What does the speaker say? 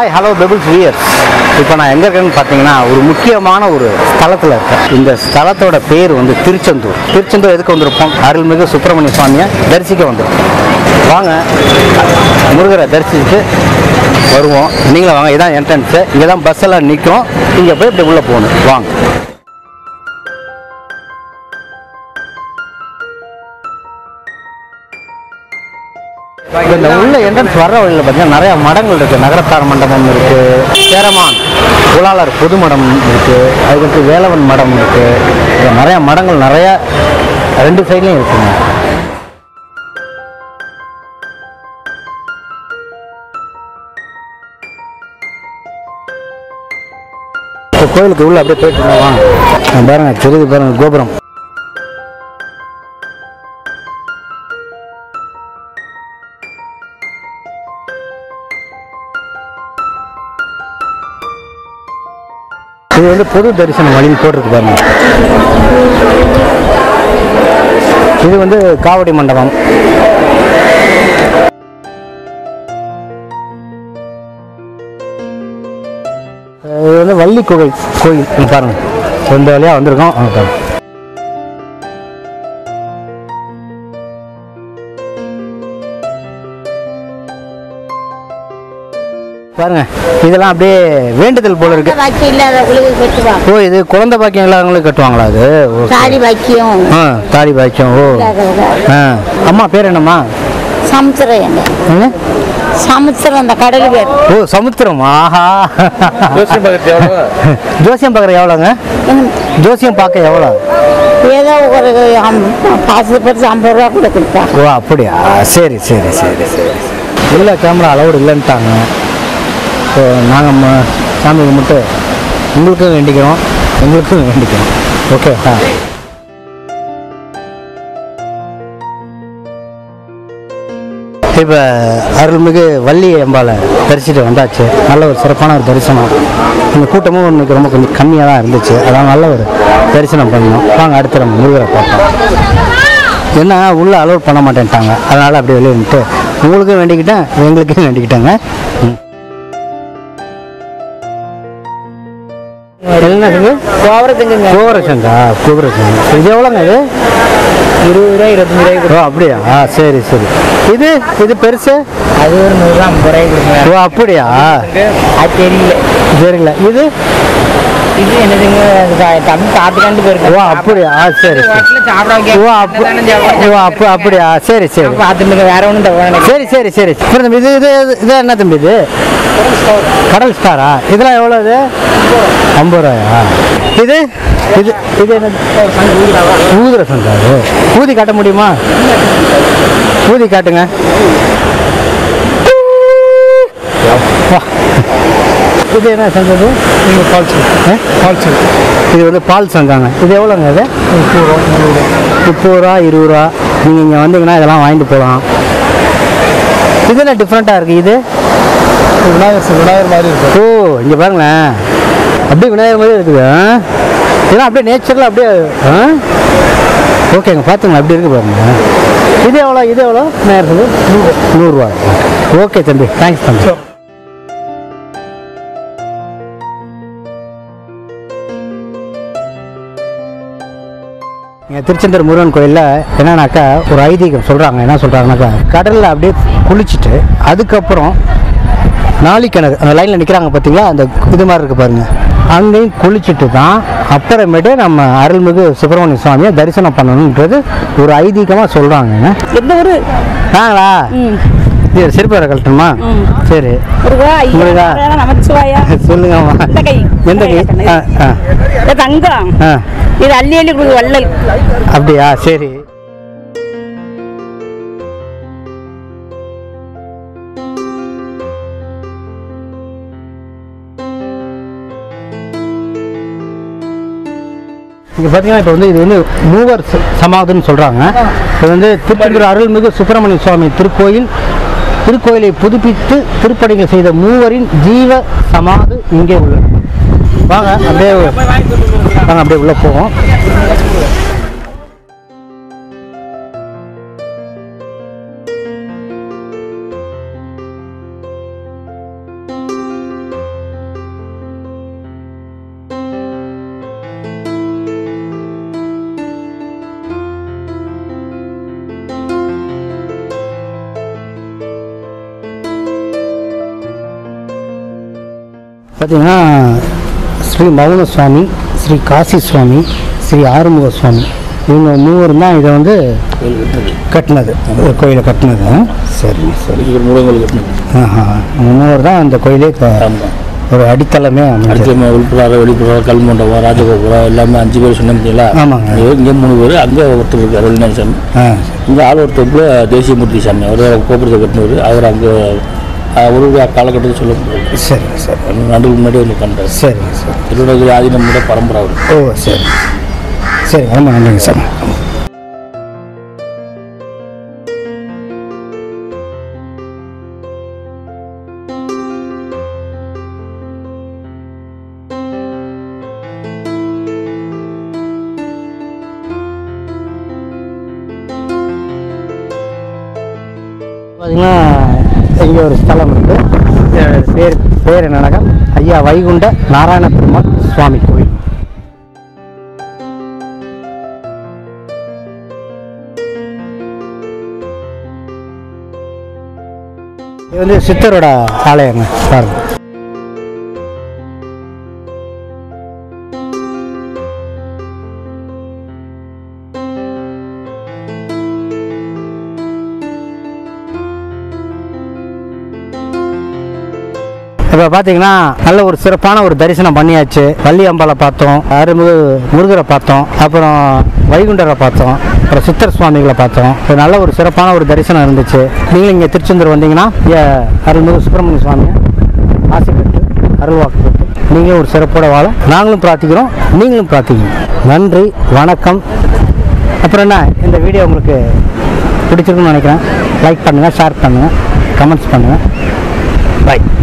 Hi hello pebbles wears இப்போ நான் எங்கே இருக்கேன்னு பார்த்தீங்கன்னா ஒரு முக்கியமான ஒரு ஸ்தலத்தில் இருக்கேன் இந்த ஸ்தலத்தோட பேர் வந்து திருச்செந்தூர் திருச்செந்தூர் எதுக்கு வந்திருப்போம் அருள்மிகு சுப்பிரமணிய சுவாமியை தரிசிக்க வந்திருப்போம் வாங்க முருகரை தரிசிச்சுட்டு வருவோம் நீங்களும் வாங்க இதான் என்ட்ரன்ஸு இங்கே தான் பஸ் எல்லாம் நிற்கும் இங்கே போய் இப்படி உள்ளே போகணும் வாங்க இப்ப இந்த உள்ள என்ட்ரன்ஸ் வர்ற வழியில் பார்த்தீங்கன்னா நிறைய மடங்கள் இருக்குது நகரத்தார் மண்டபம் இருக்குது சேரமான் குலாளர் பொது மடம் இருக்குது அதுக்கடுத்து வேலவன் மடம் இருக்குது இங்க நிறைய மடங்கள் நிறைய ரெண்டு சைட்லையும் இருக்குங்க இப்போ கோயிலுக்கு உள்ள அப்படியே போயிட்டு இருந்தோம் வாங்க அங்க பாருங்க தெரியுது பாருங்க கோபுரம் இது வந்து பொது தரிசனம் வழின்னு போட்டிருக்கு பாருங்க இது வந்து காவடி மண்டபம் இது வந்து வள்ளி குகை கோயில் இங்க பாருங்க இந்த வழியா வந்திருக்கோம் அங்க பாருங்க. பாருங்க இதெல்லாம் அப்படியே வேண்டுதல் போல இருக்கு பாக்கியம் இல்லாதவங்களுக்கு கட்டுவாங்க ஓ இது குழந்தை பாக்கியம் இல்லாதவங்களுக்கு கட்டுவாங்களா அது ஓ, தாடி பாக்கியம் ஆ தாடி பாக்கியம் ஓ இல்லாதவங்க ஆ அம்மா பேர் என்னம்மா சமுத்திரம் எங்க என்ன? சமுத்திரம் அந்த கடல் பேர் ஓ சமுத்திரம் ஆஹா ஜோசியம் பார்க்கறது எவ்வளோ ஜோசியம் பார்க்குற எவ்வளோங்க ஜோசியம் பார்க்க எவ்வளோ ஏதோ ஒரு அம்- பாசு பரிசு ஐம்பது ரூபா கூட கொடுப்பாங்க ஓ அப்படியா சரி சரி சரி சரி இல்லை கேமரா அலௌடு இல்லைன்ட்டாங்க ஸோ நாங்கள் சாமி கும்பிட்டு உங்களுக்கும் வேண்டிக்கிறோம் எங்களுக்கும் வேண்டிக்கிறோம் ஓகே ஆ இப்போ அருள்மிகு வள்ளி அம்பாலை தரிசிட்டு வந்தாச்சு நல்ல ஒரு சிறப்பான ஒரு தரிசனம் இந்த கூட்டமும் இன்னைக்கு ரொம்ப கொஞ்சம் கம்மியாக தான் இருந்துச்சு அதான் நல்ல ஒரு தரிசனம் பண்ணோம் வாங்க அடுத்து நம்ம முருகரை பார்ப்போம் என்ன உள்ளே அலோட் பண்ண மாட்டேன்ட்டாங்க அதனால் அப்படியே வெளியே நின்றுட்டு உங்களுக்கும் வேண்டிக்கிட்டேன் எங்களுக்கும் வேண்டிக்கிட்டேங்க ம். என்ன இது கோவரத்துக்குங்க கோபுரசங்கா கோபுரசங்க இது எவ்வளோங்க இது இருபது ரூபா இருபத்தஞ்சு ரூபாய் ஓ அப்படியா ஆ சரி சரி இது இது பெருசு அது ஒரு நூறுரூவா ஐம்பது ரூபாய் கொடுங்க ஓ அப்படியா அது தெரியல சரிங்களா இது இது என்னதுங்க தம்பி சாப்பிட்டு போயிருக்கு ஓ அப்படியா ஆ சரி சரி சாப்பிட ஓ அப்போ ஓ அப்போ அப்படியா சரி சரி பார்த்துட்டு வேற ஒன்றும் தவிர சரி சரி சரி அப்புறம் தம்பி இது இது இது- இது என்ன தம்பி இது கடல் ஸ்டாரா இதெல்லாம் எவ்வளோ இது ஐம்பது ரூபாயா இது இது இது என்ன ஊதுற சங்காது ஊதி காட்ட முடியுமா ஊதி காட்டுங்க அப்பா. இது என்ன சங்கம் இது பால் சங்கம் பால் சங்கம் இது வந்து பால் சங்காங்க இது எவ்வளோங்க இது முப்பது ரூபா இருபது ரூபா நீங்கள் இங்கே வந்தீங்கன்னா இதெல்லாம் வாங்கிட்டு போகலாம் இது என்ன டிஃப்ரெண்ட்டாக இருக்குது இது விநாயகர் விநாயகர் மாதிரி இருக்கும் ஓ இங்கே பாருங்களேன் அப்படியே விநாயகர் மாதிரி இருக்குது ஆ? இதெல்லாம் அப்படியே நேச்சுரலாக அப்படியே ஆ ஓகேங்க பார்த்துங்க அப்படி இருக்கு பாருங்க இது எவ்வளோ இது எவ்வளோ நேரத்துக்கு நூறு நூறுரூவா ஓகே தம்பி தேங்க்ஸ் தம்பி இங்கே திருச்செந்தூர் முருகன் கோயிலில் என்னன்னாக்கா ஒரு ஐதீகம் சொல்கிறாங்க என்ன சொல்கிறாங்கனாக்கா கடலில் அப்படியே குளிச்சுட்டு அதுக்கப்புறம் நாளிக்கிணறு அந்த லைனில் நிற்கிறாங்க பார்த்தீங்களா அந்த இது மாதிரி இருக்குது பாருங்க அங்கேயும் குளிச்சுட்டு தான் அப்புறமேட்டு நம்ம அருள்மிகு சுப்பிரமணிய சுவாமியை தரிசனம் பண்ணணுன்றது ஒரு ஐதீகமாக சொல்கிறாங்க எந்த ஊரு நாங்களா இது செருப்பு கழட்டணுமா சரி முருகா முருகா. ஐயா நமச்சிவாயா சொல்லுங்கம்மா இந்த கை எந்த கை ஆ ஆ இது தங்கம் ஆ இது அள்ளி அள்ளி கொடுக்கு வள்ளல் அப்படியா சரி இங்கே பார்த்தீங்கன்னா இப்போ வந்து இது வந்து மூவர் ச- சமாதின்னு சொல்கிறாங்க இது வந்து திருச்செந்தூர் அருள்மிகு சுப்பிரமணிய சுவாமி திருக்கோயில் திருக்கோயிலை புதுப்பித்து திருப்பணிகள் செய்த மூவரின் ஜீவ சமாதி இங்கே உள்ளது வாங்க அப்படியே வாங்க அப்படியே உள்ளே போவோம் பார்த்தீங்கன்னா ஸ்ரீ மௌன சுவாமி ஸ்ரீ காசி சுவாமி ஸ்ரீ ஆறுமுக சுவாமி இவங்க மூவரும் தான் இதை வந்து கட்டினது இந்த கோயிலை கட்டினது சரிங்க சரி இது முருகங்கள் கட்டணும் ஆஹா மூவர் தான் அந்த கோயிலே க- ஆமாம் ஒரு அடித்தளமே அமைஞ்சது அடுத்த உள்புறாக வெளிப்புறம் கல் மண்டபம் ராஜகோபுரம் எல்லாமே அஞ்சு பேர் சொன்னேன் பார்த்தீங்களா ஆமாங்க. இங்கே மூணு பேர் அங்கே ஒருத்தர் இருக்கார் வெளிநாடு சாமி ஆ இங்கே ஆள் ஒருத்தருக்குள்ள தேசியமூர்த்தி சாமி அவர் கோபுரத்தை கட்டினவர் அவர் அங்கே ஒரு காலகட்டத்தில் சொல்ல முடியாது சரிங்க சரி நடுவில் முன்னாடி வந்து பண்ணுறாரு சரிங்க சார் திருநெல்வேலி ஆதீனமோட பரம்பரை அவர் ஓ சரி சரி ரொம்ப நன்றிங்க சார் பார்த்தீங்கன்னா இங்கே ஒரு ஸ்தலம் இருக்குது இதோட பேர் பேர் என்னன்னாக்கா ஐயா வைகுண்ட நாராயண பெருமாள் சுவாமி கோயில் இது வந்து சித்தரோட ஆலயங்க பாருங்க இப்போ பார்த்தீங்கன்னா நல்ல ஒரு சிறப்பான ஒரு தரிசனம் பண்ணியாச்சு வள்ளி அம்பாலை பார்த்தோம் அருள்மிகு முருகரை பார்த்தோம் அப்புறம் வைகுண்டரை பார்த்தோம் அப்புறம் சித்தர் சுவாமிகளை பார்த்தோம் இது நல்ல ஒரு சிறப்பான ஒரு தரிசனம் இருந்துச்சு நீங்களும் இங்கே திருச்செந்தூர் வந்தீங்கன்னா இங்கே அருள்மிகு சுப்பிரமணிய சுவாமியை ஆசை பெற்று அருள்வாக்கு பெற்று நீங்களும் ஒரு சிறப்போட வாழ நாங்களும் பிரார்த்திக்கிறோம் நீங்களும் பிரார்த்திக்கணும் நன்றி வணக்கம் அப்புறம் என்ன இந்த வீடியோ உங்களுக்கு பிடிச்சிருக்குன்னு நினைக்கிறேன் லைக் பண்ணுங்கள் ஷேர் பண்ணுங்கள் கமெண்ட்ஸ் பண்ணுங்கள் பை